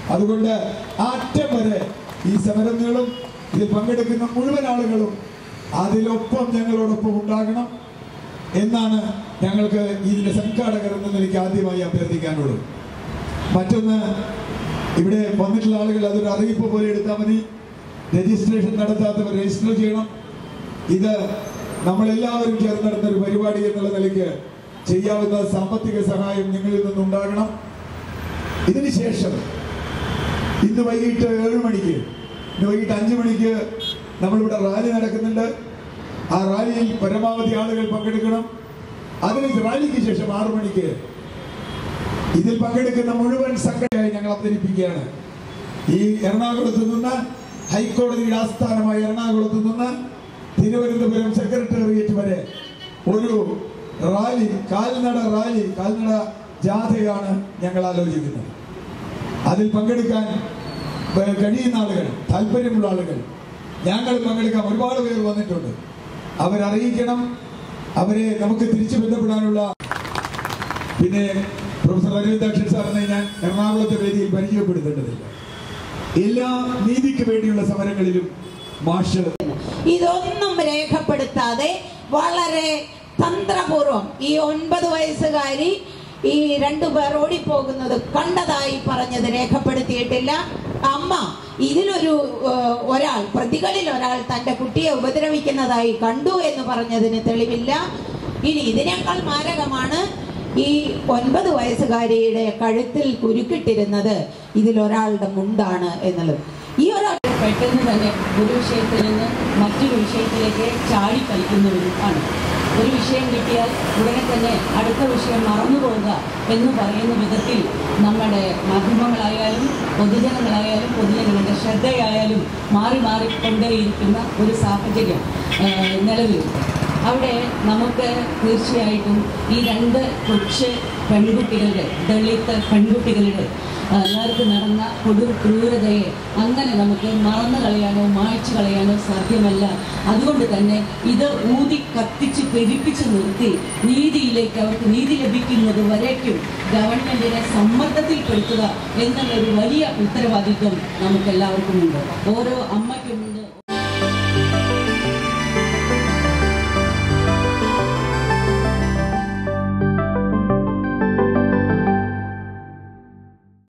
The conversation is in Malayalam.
അതുകൊണ്ട് ആ അറ്റം വരെ ഈ സമരങ്ങളും ഇതിൽ പങ്കെടുക്കുന്ന മുഴുവൻ ആളുകളും അതിലൊപ്പം ഞങ്ങളോടൊപ്പം ഉണ്ടാകണം എന്നാണ് ഞങ്ങൾക്ക് ഇതിന്റെ സംഘാടകർ എന്ന നിലയ്ക്ക് ആദ്യമായി അഭ്യർത്ഥിക്കാനുള്ളത് മറ്റൊന്ന് ഇവിടെ വന്നിട്ടുള്ള ആളുകൾ അതൊരു അറിയിപ്പ് പോലെ എടുത്താൽ മതി രജിസ്ട്രേഷൻ നടത്താത്തവർ രജിസ്റ്റർ ചെയ്യണം ഇത് നമ്മളെല്ലാവരും ചേർന്ന് നടന്ന ഒരു പരിപാടി എന്നുള്ള നിലയ്ക്ക് ചെയ്യാവുന്ന സാമ്പത്തിക സഹായം നിങ്ങളിൽ നിന്നുണ്ടാകണം ഇതിനുശേഷം ഇന്ന് വൈകിട്ട് ഏഴ് മണിക്ക് ഇന്ന് വൈകിട്ട് അഞ്ച് മണിക്ക് നമ്മളിവിടെ റാലി നടക്കുന്നുണ്ട് ആ റാലിയിൽ പരമാവധി ആളുകൾ പങ്കെടുക്കണം അതിന് റാലിക്ക് ശേഷം ആറു മണിക്ക് ഇതിൽ പങ്കെടുക്കുന്ന മുഴുവൻ സംഘടനയായി ഞങ്ങൾ അവതരിപ്പിക്കുകയാണ് ഈ എറണാകുളത്ത് നിന്ന് ഹൈക്കോടതിയുടെ ആസ്ഥാനമായ എറണാകുളത്ത് നിന്ന് തിരുവനന്തപുരം സെക്രട്ടേറിയറ്റ് വരെ ഒരു റാലി കാൽനട റാലി കാൽനട ജാഥയാണ് ഞങ്ങൾ ആലോചിക്കുന്നത് അതിൽ പങ്കെടുക്കാൻ വ- കഴിയുന്ന ആളുകൾ താല്പര്യമുള്ള ആളുകൾ ഞങ്ങൾ പങ്കെടുക്കാൻ ഒരുപാട് പേർ വന്നിട്ടുണ്ട് അവരറിയിക്കണം അവരെ നമുക്ക് തിരിച്ചു ബന്ധപ്പെടാനുള്ള പിന്നെ പ്രൊഫസർ അരവിന്ദാക്ഷൻ സാറിനെ ഞാൻ എറണാകുളത്തെ വേദിയിൽ പരിചയപ്പെടുത്തേണ്ടതില്ല എല്ലാ നീതിക്ക് വേണ്ടിയുള്ള സമരങ്ങളിലും മാഷ് ഇതൊന്നും രേഖപ്പെടുത്താതെ വളരെ തന്ത്രപൂർവം ഈ ഒൻപത് വയസ്സുകാരി ഈ രണ്ടു പേർ ഓടിപ്പോകുന്നത് കണ്ടതായി പറഞ്ഞത് രേഖപ്പെടുത്തിയിട്ടില്ല അമ്മ ഇതിലൊരു ഏഹ്, ഒരാൾ പ്രതികളിൽ ഒരാൾ തന്റെ കുട്ടിയെ ഉപദ്രവിക്കുന്നതായി കണ്ടു എന്ന് പറഞ്ഞതിന് തെളിവില്ല ഇനി ഇതിനേക്കാൾ മാരകമാണ് ഈ ഒൻപത് വയസ്സുകാരിയുടെ കഴുത്തിൽ കുരുക്കിട്ടിരുന്നത് ഇതിലൊരാളുടെ മുണ്ടാണ് എന്നുള്ളത് ഈ ഒരാൾ പെട്ടെന്ന് തന്നെ ഒരു വിഷയത്തിൽ നിന്ന് മറ്റൊരു വിഷയത്തിലേക്ക് ചാടി കളിക്കുന്നവരും ആണ് ഒരു വിഷയം കിട്ടിയാൽ ഉടനെ തന്നെ അടുത്ത വിഷയം മറന്നു പോവുക എന്ന് പറയുന്ന വിധത്തിൽ നമ്മുടെ മാധ്യമങ്ങളായാലും പൊതുജനങ്ങളായാലും പൊതുജനങ്ങളുടെ ശ്രദ്ധയായാലും മാറി മാറിക്കൊണ്ടേയിരിക്കുന്ന ഒരു സാഹചര്യം ആ, നിലവിലുണ്ട് അവിടെ നമുക്ക് തീർച്ചയായിട്ടും ഈ രണ്ട് കൊച്ച് പെൺകുട്ടികളുടെ ദളിത് പെൺകുട്ടികളുടെ ആ, നേർക്ക് നടന്ന കൊടും ക്രൂരതയെ അങ്ങനെ നമുക്ക് മറന്നു കളയാനോ മായ്ച്ചു കളയാനോ സാധ്യമല്ല അതുകൊണ്ട് തന്നെ ഇത് ഊതി കത്തിച്ച് പെരിപ്പിച്ച് നിർത്തി നീതിയിലേക്ക് അവർക്ക് നീതി ലഭിക്കുന്നത് വരേക്കും ഗവൺമെന്റിനെ സമ്മർദ്ദത്തിൽപ്പെടുത്തുക എന്നുള്ള ഒരു വലിയ ഉത്തരവാദിത്വം നമുക്ക് എല്ലാവർക്കും ഉണ്ട് ഓരോ